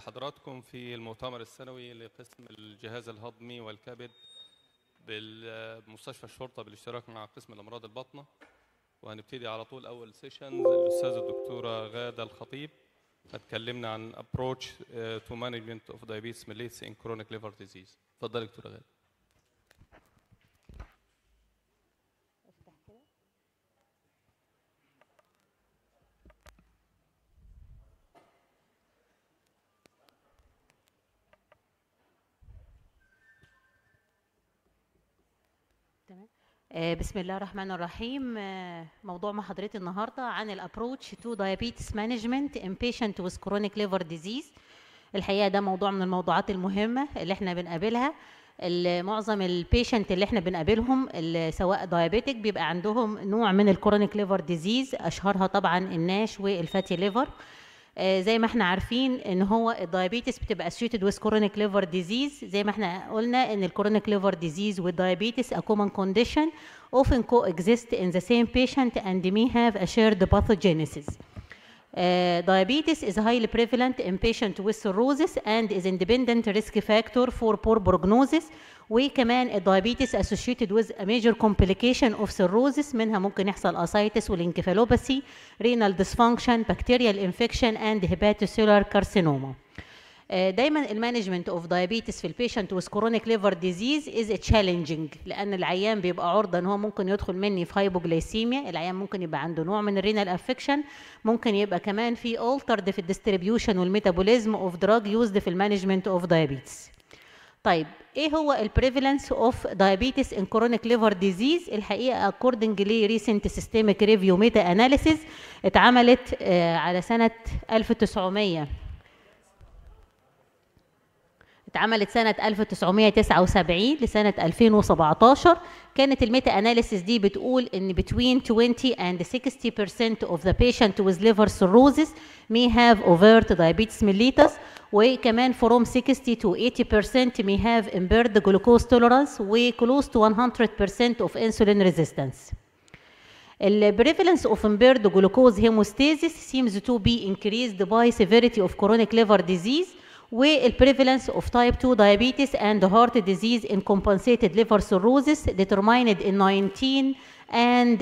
بحضراتكم في المؤتمر السنوي لقسم الجهاز الهضمي والكبد بمستشفى الشرطة بالاشتراك مع قسم الأمراض الباطنة وهنبتدي على طول أول سيشن الأستاذة الدكتورة غادة الخطيب هتكلمنا عن approach uh, to management of diabetes mellitus in chronic liver disease اتفضلي دكتورة غادة تمام آه، بسم الله الرحمن الرحيم آه، موضوع محاضرتي النهارده عن الابروتش تو diabetes مانجمنت in patient with chronic liver disease الحقيقه ده موضوع من الموضوعات المهمه اللي احنا بنقابلها ال- معظم البيشنت اللي احنا بنقابلهم اللي سواء دايابيتك بيبقى عندهم نوع من الكرونيك ليفر ديزيز اشهرها طبعا الناش والفاتي ليفر آه، زي ما احنا عارفين ان هو الدايابيتس بتبقى associated with chronic liver disease زي ما احنا قلنا ان الكرونيك liver disease والدايابيتس a common condition often coexist in the same patient and may have a shared pathogenesis. Uh, diabetes is highly prevalent in patients with cirrhosis and is independent risk factor for poor prognosis وكمان الدايابيتس associated with a major complication of cirrhosis منها ممكن يحصل ascites والانكفالوباثي renal dysfunction bacterial infection and hepatocellular carcinoma. آه، دايما المانجمنت اوف دايابيتس في البيشنت وذ كرونيك ليفر ديزيز از تشالنجينج لان العيان بيبقى عرضه ان هو ممكن يدخل مني في هايبوجلايسيميا العيان ممكن يبقى عنده نوع من الرينال افكشن ممكن يبقى كمان في altered في الديستريبيوشن والميتابوليزم اوف دراج يوزد في المانجمنت اوف دايابيتس طيب ايه هو البريفالنس اوف diabetes ان كرونيك ليفر ديزيز الحقيقه according ل recent systemic review meta analysis اتعملت آه، على سنه 1900 اتعملت سنة 1979 لسنة 2017 كانت الميتا اناليسيس دي بتقول ان between 20 and 60% of the patient with liver cirrhosis may have overt diabetes mellitus وكمان from 60 to 80% may have impaired glucose tolerance و close to 100% of insulin resistance. The prevalence of impaired glucose hemostasis seems to be increased by severity of chronic liver disease والprevalence of type 2 diabetes and heart disease in compensated liver cirrhosis determined in 19 and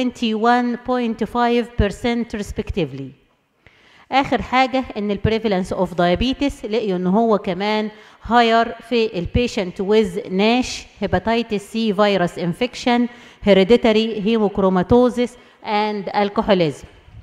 21.5% respectively. اخر حاجه ان البريفالنس اوف دايابيتس لقيوا ان هو كمان هاير في البيشنت ويز ناش هيباتيتس سي فيروس انفكشن هيريديتاري هيموكروماتوزيس اند الكحوليزم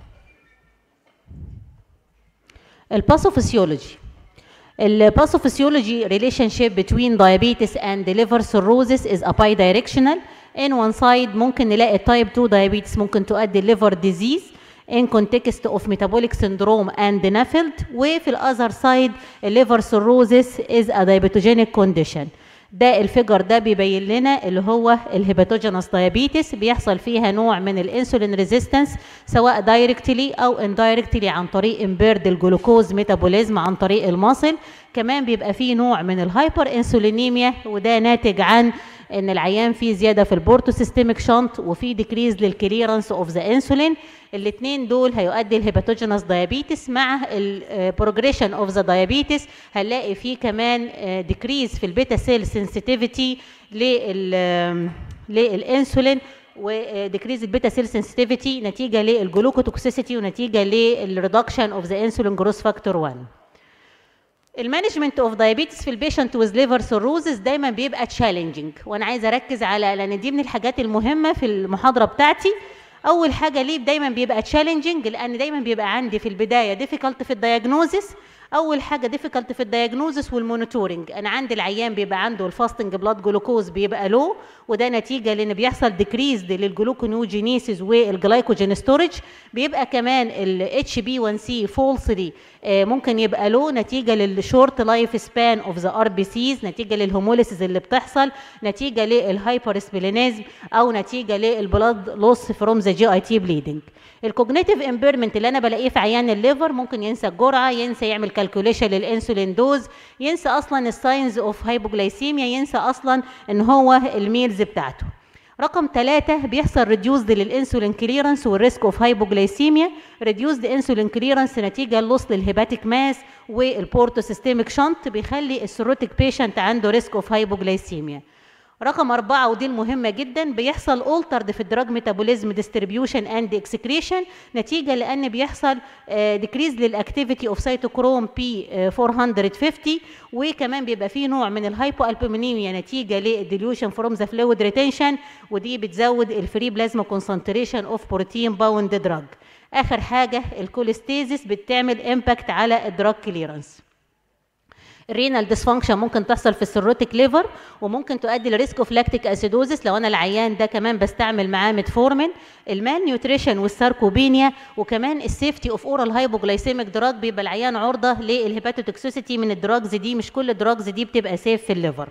الباثوفيسيولوجي الباثوفيسيولوجي relationship between diabetes and liver cirrhosis is a bidirectional in one side ممكن نلاقي type 2 diabetes ممكن تؤدي liver disease in context of metabolic syndrome and NAFLD وفي الأذر side liver cirrhosis is a diabetogenic condition ده الفيجر ده بيبين لنا اللي هو الهيباتوجينوس دايابيتس بيحصل فيها نوع من الانسولين ريزيستنس سواء دايركتلي او اندايركتلي عن طريق امبيرد الجلوكوز ميتابوليزم عن طريق المصل كمان بيبقى فيه نوع من الهايبر انسولينيميا وده ناتج عن ان العيان فيه زياده في البورتو سيستميك شنط وفي ديكريز للكليرنس اوف ذا انسولين الاثنين دول هيؤدي الهيباتوجينوس دايابيتس مع البروجريشن اوف ذا دايابيتس هنلاقي فيه كمان ديكريز في البيتا سيل سنسيتيفيتي لل للانسولين وديكريز البيتا سيل سنسيتيفيتي نتيجه للجلوكوتوكسيسيتي ونتيجه للريدكشن اوف ذا انسولين جروس فاكتور 1 المانجمنت اوف دايابيتس في البيشنت ويز ليفر سيروزس دايما بيبقى تشالنجينج وانا عايزه اركز على لان دي من الحاجات المهمه في المحاضره بتاعتي اول حاجه ليه دايما بيبقى تشالنجينج لان دايما بيبقى عندي في البدايه ديفيكالت في الدايجنوزس اول حاجه ديفيكالت في الدايجنوزس والمونيتورنج انا عندي العيان بيبقى عنده الفاستنج بلاد جلوكوز بيبقى لو وده نتيجه لان بيحصل ديكريز للجلوكونيوجينيسيس والجلايكوجين ستورج بيبقى كمان الاتش بي 1 سي فولسلي ممكن يبقى لو نتيجه للشورت لايف سبان اوف ذا ار بي سيز نتيجه للهوموليسيس اللي بتحصل نتيجه للهايبر سبلينيزم او نتيجه للبلاد لوس فروم ذا جي اي تي بليدنج الكوجنيتيف امبيرمنت اللي انا بلاقيه في عيان الليفر ممكن ينسى الجرعه ينسى يعمل كالكوليشن للانسولين دوز ينسى اصلا الساينز اوف هايبوجلايسيميا ينسى اصلا ان هو الميلز بتاعته رقم ثلاثة بيحصل ريديوزد للانسولين كليرنس والريسك اوف هايبوجلايسيميا ريديوزد انسولين كليرنس نتيجة لوس للهيباتيك ماس والبورتو سيستميك شنط بيخلي السيروتيك بيشنت عنده ريسك اوف هايبوجلايسيميا رقم أربعة ودي المهمة جدا بيحصل أولترد في الدراج ميتابوليزم ديستريبيوشن اند اكسكريشن نتيجة لأن بيحصل ديكريز للأكتيفيتي أوف سيتوكروم بي 450 وكمان بيبقى فيه نوع من الهايبو ألبومينيميا نتيجة للديليوشن فروم ذا فلويد ريتنشن ودي بتزود الفري بلازما كونسنتريشن أوف بروتين باوند دراج آخر حاجة الكوليستيزيس بتعمل امباكت على الدراج كليرنس الرينال ديسفانكشن ممكن تحصل في السيروتيك ليفر وممكن تؤدي لريسك اوف لاكتيك اسيدوزيس لو انا العيان ده كمان بستعمل معاه ميتفورمين المال نيوتريشن والساركوبينيا وكمان السيفتي اوف اورال هايبوجلايسيميك دراج بيبقى العيان عرضه للهيباتوتوكسيسيتي من الدراجز دي مش كل الدراجز دي بتبقى سيف في الليفر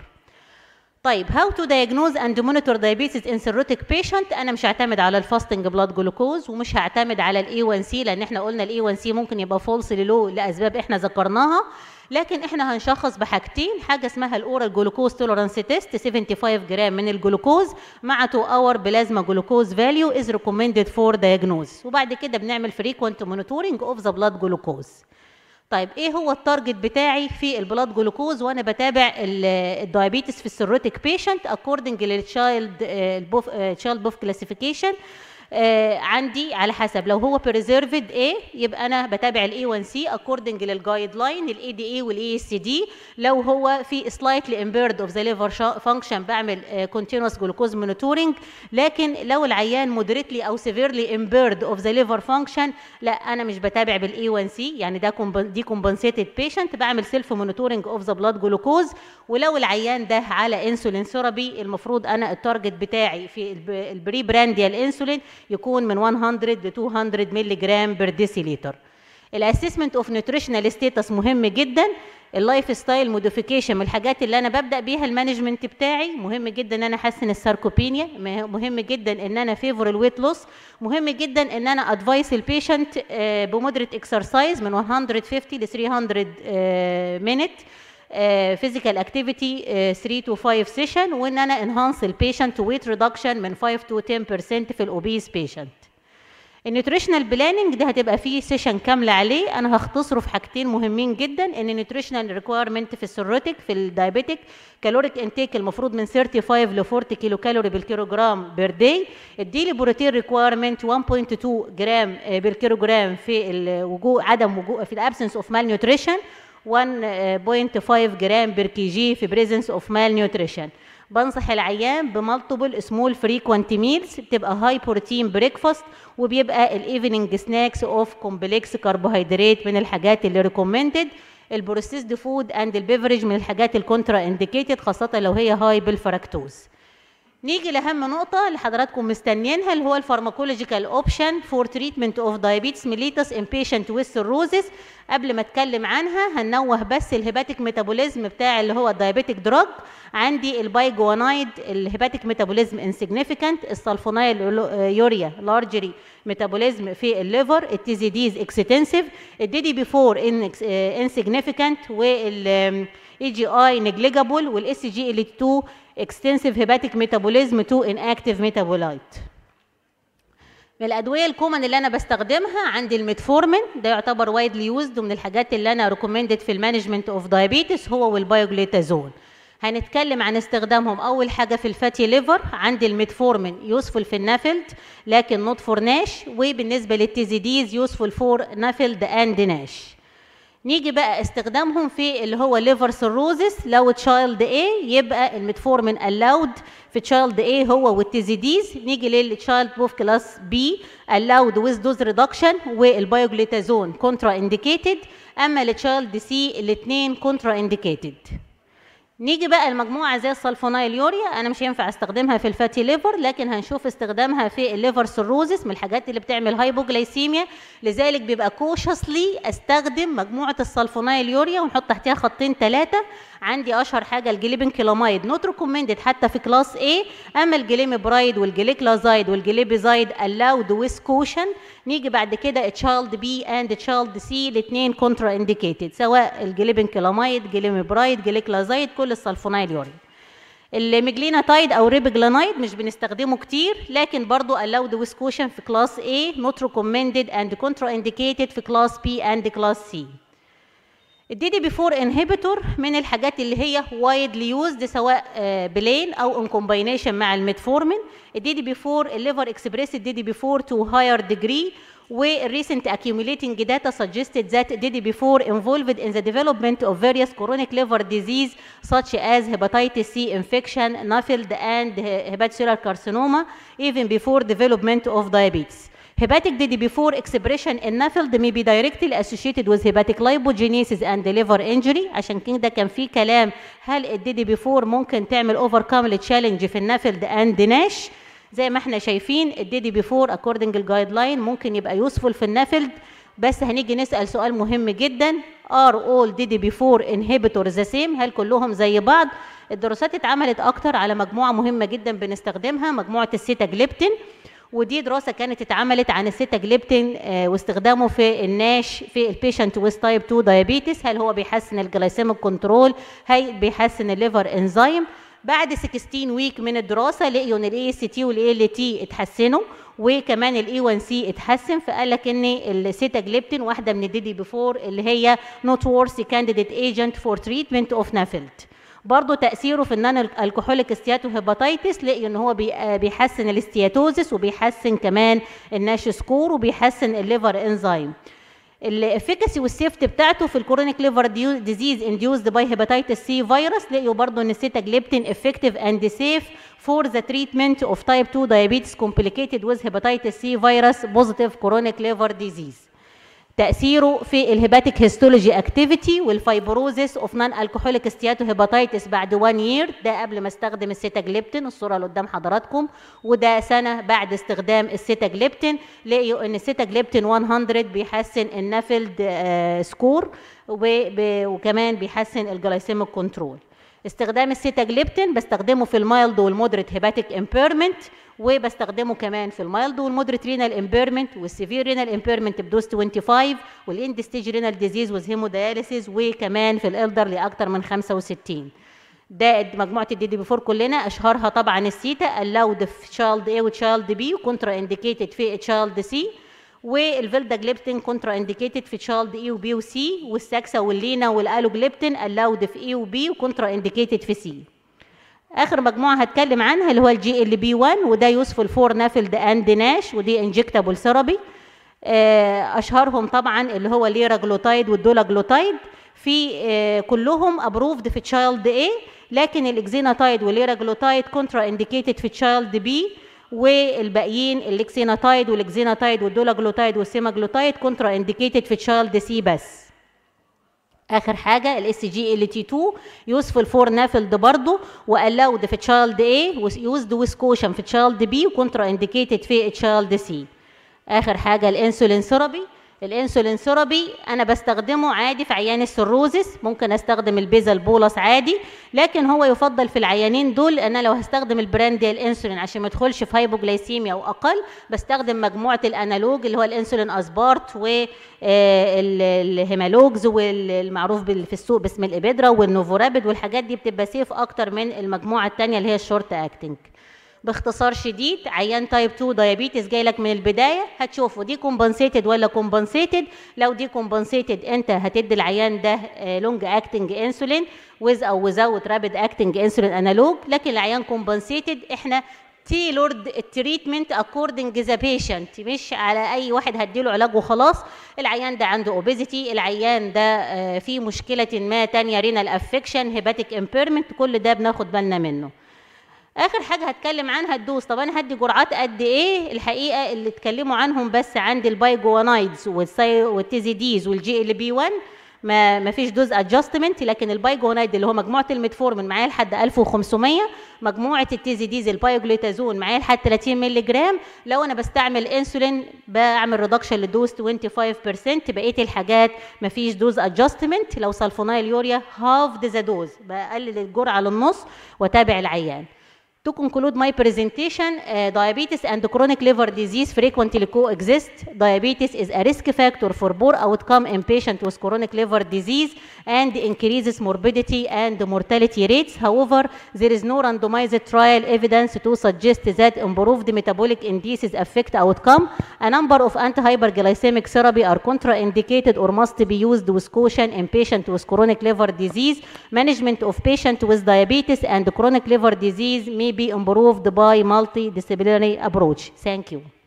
طيب هاو تو diagnose and monitor diabetes in cirrhotic patient انا مش هعتمد على الفاستنج بلاد جلوكوز ومش هعتمد على الاي 1 سي لان احنا قلنا الاي 1 سي ممكن يبقى فولس للو لاسباب احنا ذكرناها لكن احنا هنشخص بحاجتين حاجه اسمها الاورال جلوكوز توليرانس تيست 75 جرام من الجلوكوز مع 2 اور بلازما جلوكوز فاليو از ريكومندد فور diagnosis وبعد كده بنعمل فريكوينت مونيتورنج اوف ذا بلاد جلوكوز طيب ايه هو التارجت بتاعي في البلاد جلوكوز وانا بتابع الدايابيتس في السيروتيك بيشنت اكوردنج للتشايلد البوف تشايلد بوف كلاسيفيكيشن آه عندي على حسب لو هو بريزيرفد ايه يبقى انا بتابع الاي 1 سي اكوردنج للجايد لاين الاي دي اي والاي اس دي لو هو في سلايتلي امبيرد اوف ذا ليفر فانكشن بعمل كونتينوس جلوكوز مونيتورنج لكن لو العيان مودريتلي او سيفيرلي امبيرد اوف ذا ليفر فانكشن لا انا مش بتابع بالاي 1 سي يعني ده دي كومبنسيتد بيشنت بعمل سيلف مونيتورنج اوف ذا بلاد جلوكوز ولو العيان ده على انسولين ثيرابي المفروض انا التارجت بتاعي في البري برانديال انسولين يكون من 100 ل 200 مللي جرام بير ديسيليتر الاسسمنت اوف نيوتريشنال ستيتس مهم جدا اللايف ستايل موديفيكيشن من الحاجات اللي انا ببدا بيها المانجمنت بتاعي مهم جدا ان انا احسن الساركوبينيا مهم جدا ان انا فيفور الويت لوس مهم جدا ان انا ادفايس البيشنت بمودريت اكسرسايز من 150 ل 300 مينت فيزيكال اكتيفيتي 3 تو 5 سيشن وان انا انهانس البيشنت ويت ريدكشن من 5 تو 10% في الاوبيز بيشنت النيوتريشنال بلاننج ده هتبقى فيه سيشن كامله عليه انا هختصره في حاجتين مهمين جدا ان النيوتريشنال ريكويرمنت في السيروتيك في الدايابيتيك كالوريك انتيك المفروض من 35 ل 40 كيلو كالوري بالكيلوجرام بير داي الديلي بروتين ريكويرمنت 1.2 جرام بالكيلوجرام في الوجود عدم وجود في الابسنس اوف مال نيوتريشن 1.5 جرام بير كي جي في بريزنس اوف مال نيوتريشن بنصح العيان بمالتيبل سمول فريكوانت ميلز بتبقى هاي بروتين بريكفاست وبيبقى الايفنينج سناكس اوف كومبلكس كربوهيدرات من الحاجات اللي ريكومندد البروسيسد فود اند البيفرج من الحاجات الكونترا انديكيتد خاصه لو هي هاي بالفركتوز نيجي لاهم نقطه اللي حضراتكم مستنيينها اللي هو الفارماكولوجيكال اوبشن فور تريتمنت اوف دايابيتس ميليتس ان بيشنت ويز سيروزس قبل ما اتكلم عنها هنوه بس الهيباتيك ميتابوليزم بتاع اللي هو الدايابيتيك دراج عندي البايجوانايد الهيباتيك ميتابوليزم انسيجنيفيكانت السلفونايل يوريا لارجري ميتابوليزم في الليفر التيزيديز اكستنسيف الديدي بيفور انسيجنيفيكانت وال اي جي اي نيجليجابل والاس جي ال 2 extensive hepatic metabolism to inactive metabolite من الادويه الكومن اللي انا بستخدمها عندي الميتفورمين ده يعتبر وايدلي يوزد ومن الحاجات اللي انا ريكومندد في المانجمنت اوف دايابيتس هو والبايوجليتازون هنتكلم عن استخدامهم اول حاجه في الفاتي ليفر عندي الميتفورمين يوسفول في النافلد لكن نوت فور ناش وبالنسبه للتيزيديز يوسفول فور نافلد اند ناش نيجي بقى استخدامهم في اللي هو ليفر سيروزس لو تشايلد اي يبقى الميتفورمين الاود في تشايلد اي هو والتيزيديز نيجي للتشايلد بوف كلاس بي الاود ويز دوز ريدكشن والبايوجليتازون كونترا انديكيتد اما لتشايلد سي الاثنين كونترا انديكيتد نيجي بقى المجموعه زي السلفونايل يوريا انا مش هينفع استخدمها في الفاتي ليفر لكن هنشوف استخدامها في الليفر سيروزس من الحاجات اللي بتعمل هايبوجلايسيميا لذلك بيبقى كوشسلي استخدم مجموعه السلفونايل يوريا ونحط تحتها خطين ثلاثه عندي اشهر حاجه الجليبين كيلاميد نوت ريكومندد حتى في كلاس A اما الجليمبرايد والجليكلازايد والجليبيزايد الاود ويز كوشن نيجي بعد كده تشايلد بي اند تشايلد سي الاثنين كونترا انديكيتد سواء الجليبين كيلاميد جليمبرايد جليكلازايد كل السلفونايل يوريا الميجليناتايد او ريبجلانايد مش بنستخدمه كتير لكن برضو allowed with caution في كلاس A not recommended and contraindicated في كلاس B and كلاس C الدي دي بي 4 انهبيتور من الحاجات اللي هي وايدلي يوزد سواء بلين او ان كومباينيشن مع الميتفورمين الدي دي بي 4 الليفر اكسبريس الدي دي بي 4 تو هاير ديجري والريسنت accumulating data suggested that DDP4 involved in the development of various chronic liver disease such as hepatitis C infection, NAFLD and hepatocellular carcinoma even before development of diabetes. Hepatic DDP4 expression in NAFLD may be directly associated with hepatic lipogenesis and liver injury عشان كده كان في كلام هل ال DDP4 ممكن تعمل overcome التشالنج في النافلد and ناش زي ما احنا شايفين الدي دي بي 4 according الجايد لاين ممكن يبقى يوسفول في النافلد بس هنيجي نسال سؤال مهم جدا are all دي دي بي 4 inhibitors the same هل كلهم زي بعض الدراسات اتعملت اكتر على مجموعه مهمه جدا بنستخدمها مجموعه السيتاجليبتين ودي دراسه كانت اتعملت عن السيتاجليبتين آه واستخدامه في الناش في البيشنت ويز تايب 2 دايابيتس هل هو بيحسن الجلايسيميك كنترول هل بيحسن الليفر انزيم بعد 16 ويك من الدراسه لقيوا ان الاي اس تي والاي ال تي اتحسنوا وكمان الاي 1 سي اتحسن فقال لك ان السيتاجليبتين واحده من الدي دي بي 4 اللي هي نوت وورث كانديديت ايجنت فور تريتمنت اوف نافلد برضه تاثيره في النان الكحوليك ستياتو هيباتيتس لقي ان هو بيحسن الاستياتوزس وبيحسن كمان الناش سكور وبيحسن الليفر انزيم الافيكاسي والسيفت بتاعته في الكورونيك ليفر ديزيز انديوزد باي هيباتيتس سي فيروس لقيوا برضه ان السيتاجليبتين افكتيف اند سيف فور ذا تريتمنت اوف تايب 2 diabetes complicated with hepatitis C virus positive chronic liver disease تأثيره في الهيباتيك هيستولوجي اكتيفيتي والفايبروزيس اوف نون الكحوليك ستياتو هيباتيتس بعد 1 يير ده قبل ما استخدم السيتاجليبتين الصوره اللي قدام حضراتكم وده سنه بعد استخدام السيتاجليبتين لقيوا ان السيتاجليبتين 100 بيحسن النافلد آه سكور وكمان بيحسن الجلايسيميك كنترول استخدام السيتاجليبتين بستخدمه في المايلد والمودريت هيباتيك امبيرمنت وبستخدمه كمان في المايلد والمودريت رينال امبيرمنت والسيفير رينال امبيرمنت بدوز 25 والاند ستيج رينال ديزيز وذ هيمودياليسيس وكمان في الالدر لاكثر من 65 ده مجموعه الدي دي بي 4 كلنا اشهرها طبعا السيتا اللاود في تشايلد اي وتشايلد بي وكونترا انديكيتد في تشايلد سي والفيلداجليبتين كونترا انديكيتد في تشايلد اي وبي وسي والساكسا واللينا والالوجليبتين اللاود في اي وبي وكونترا انديكيتد في سي اخر مجموعه هتكلم عنها اللي هو الجي ال بي 1 وده يوسفول فور نافلد اند ناش ودي انجكتابل ثيرابي اشهرهم طبعا اللي هو ليراجلوتايد والدولاجلوتايد في آه كلهم ابروفد في تشايلد اي لكن الاكزيناتايد والليراجلوتايد كونترا انديكيتد في تشايلد بي والباقيين الاكسيناتايد والاكزيناتايد والدولاجلوتايد والسيماجلوتايد كونترا انديكيتد في تشايلد سي بس اخر حاجه الاس جي ال تي 2 يوسفول فور نافلد برضه والاود في تشايلد اي ويوزد ويز كوشن في تشايلد بي وكونترا انديكيتد في تشايلد سي اخر حاجه الانسولين ثيرابي الانسولين ثيرابي انا بستخدمه عادي في عيان السيروزس ممكن استخدم البيزل بولس عادي لكن هو يفضل في العيانين دول انا لو هستخدم البراند الانسولين عشان ما ادخلش في هايبوجلايسيميا او اقل بستخدم مجموعه الانالوج اللي هو الانسولين اسبارت والهيمالوجز والمعروف في السوق باسم الابيدرا والنوفورابيد والحاجات دي بتبقى سيف اكتر من المجموعه الثانيه اللي هي الشورت اكتنج باختصار شديد عيان تايب 2 دايابيتس جاي لك من البدايه هتشوفه دي كومبنسيتد ولا كومبنسيتد لو دي كومبنسيتد انت هتدي العيان ده لونج اكتنج انسولين ويز او ويزاوت رابيد اكتنج انسولين انالوج لكن العيان كومبنسيتد احنا تيلورد التريتمنت اكوردنج ذا بيشنت مش على اي واحد هديله علاج وخلاص العيان ده عنده اوبيزيتي العيان ده فيه مشكله ما تانية رينال افكشن هيباتيك امبيرمنت كل ده بناخد بالنا منه اخر حاجه هتكلم عنها الدوز طب انا هدي جرعات قد ايه الحقيقه اللي اتكلموا عنهم بس عندي البايجوانايدز والتيزيديز والجي ال بي 1 ما ما فيش دوز ادجستمنت لكن البايجونايد اللي هو مجموعه الميتفورمين معايا لحد 1500 مجموعه التيزيديز البايوجليتازون معايا لحد 30 مللي جرام لو انا بستعمل انسولين بعمل ريدكشن للدوز 25% بقيه الحاجات ما فيش دوز ادجستمنت لو سلفونايل يوريا هاف ذا دوز بقلل الجرعه للنص واتابع العيان To conclude my presentation, uh, diabetes and chronic liver disease frequently coexist. Diabetes is a risk factor for poor outcome in patients with chronic liver disease and increases morbidity and mortality rates. However, there is no randomized trial evidence to suggest that improved metabolic indices affect outcome. A number of anti-hyperglycemic therapy are contraindicated or must be used with caution in patients with chronic liver disease. Management of patients with diabetes and chronic liver disease may be improved by multidisciplinary approach. Thank you.